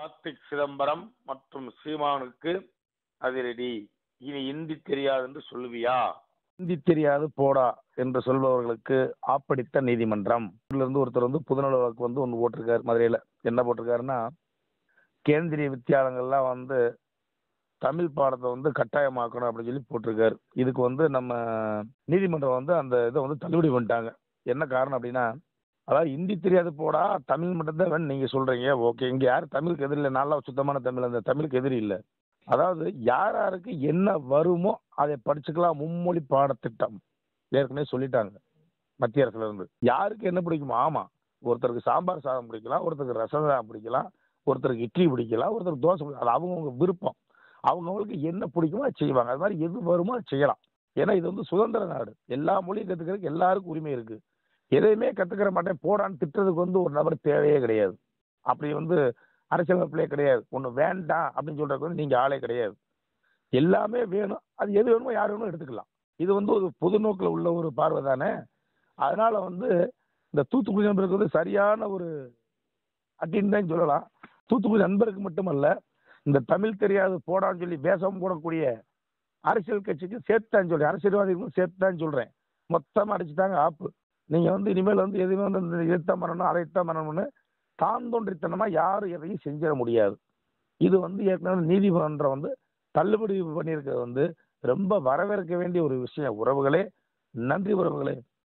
கார்த்திக் சிதம்பரம் மற்றும் சீமானுக்கு அதிரடி இனி இந்தி தெரியாது என்று சொல்லுவியா இந்தி தெரியாது போடா என்று சொல்பவர்களுக்கு ஆப்படித்த நீதிமன்றம் இதுல இருந்து ஒருத்தர் வந்து புதுநலவாக்கு வந்து ஒன்று போட்டிருக்காரு மதுரையில் என்ன போட்டிருக்காருன்னா கேந்திரிய வித்தியாலயங்கள்லாம் வந்து தமிழ் பாடத்தை வந்து கட்டாயமாக்கணும் அப்படின்னு சொல்லி போட்டிருக்காரு இதுக்கு வந்து நம்ம நீதிமன்றம் வந்து அந்த இதை வந்து தள்ளுபடி பண்ணிட்டாங்க என்ன காரணம் அப்படின்னா அதாவது ஹிந்தி தெரியாது போடா தமிழ் மட்டும்தான் வேணும் நீங்கள் சொல்கிறீங்க ஓகே இங்கே யார் தமிழுக்கு எதிரி இல்லை நல்லா சுத்தமான தமிழ் அந்த தமிழுக்கு எதிரி இல்லை அதாவது யார் யாருக்கு என்ன வருமோ அதை படிச்சுக்கலாம் மும்மொழி பாடத்திட்டம் ஏற்கனவே சொல்லிட்டாங்க மத்திய அரசுல இருந்து யாருக்கு என்ன பிடிக்குமோ ஆமாம் ஒருத்தருக்கு சாம்பார் சாதம் பிடிக்கலாம் ஒருத்தருக்கு ரசம் சாதம் பிடிக்கலாம் ஒருத்தருக்கு இட்லி பிடிக்கலாம் ஒருத்தருக்கு தோசை பிடிக்கலாம் அது அவங்கவுங்க விருப்பம் அவங்கவுங்களுக்கு என்ன பிடிக்குமோ அதை செய்வாங்க அது மாதிரி எது வருமோ அதை செய்யலாம் ஏன்னா இது வந்து சுதந்திர நாடு எல்லா மொழியும் கற்றுக்கிறதுக்கு எல்லாருக்கும் உரிமை இருக்குது எதையுமே கற்றுக்கிற மாட்டேன் போடான்னு திட்டுறதுக்கு வந்து ஒரு நபர் தேவையே கிடையாது அப்படி வந்து அரசியலமைப்பிலே கிடையாது ஒன்று வேண்டாம் அப்படின்னு சொல்கிறதுக்கு வந்து நீங்கள் ஆளே கிடையாது எல்லாமே வேணும் அது எது வேணுமோ யார் வேணுமோ எடுத்துக்கலாம் இது வந்து ஒரு பொது நோக்கில் உள்ள ஒரு பார்வை தானே அதனால் வந்து இந்த தூத்துக்குடி நண்பருக்கு வந்து சரியான ஒரு அப்படின்னு தான் சொல்லலாம் தூத்துக்குடி நண்பருக்கு மட்டுமல்ல இந்த தமிழ் தெரியாது போடான்னு சொல்லி வேஷம் போடக்கூடிய அரசியல் கட்சிக்கு சேர்த்தான் சொல்லி அரசியல்வாதிகளுக்கும் சேர்த்தான் சொல்கிறேன் மொத்தமாக அடிச்சுட்டாங்க ஆப்பு நீங்கள் வந்து இனிமேல் வந்து எதுவுமே வந்து இந்த இதைத்தான் பண்ணணும் அதைத்தான் பண்ணணும்னு தான் தோன்றித்தனமாக யாரும் எதையும் செஞ்சிட முடியாது இது வந்து ஏற்கனவே நீதிமன்றம் வந்து தள்ளுபடி பண்ணியிருக்கிறது வந்து ரொம்ப வரவேற்க வேண்டிய ஒரு விஷயம் உறவுகளே நன்றி உறவுகளே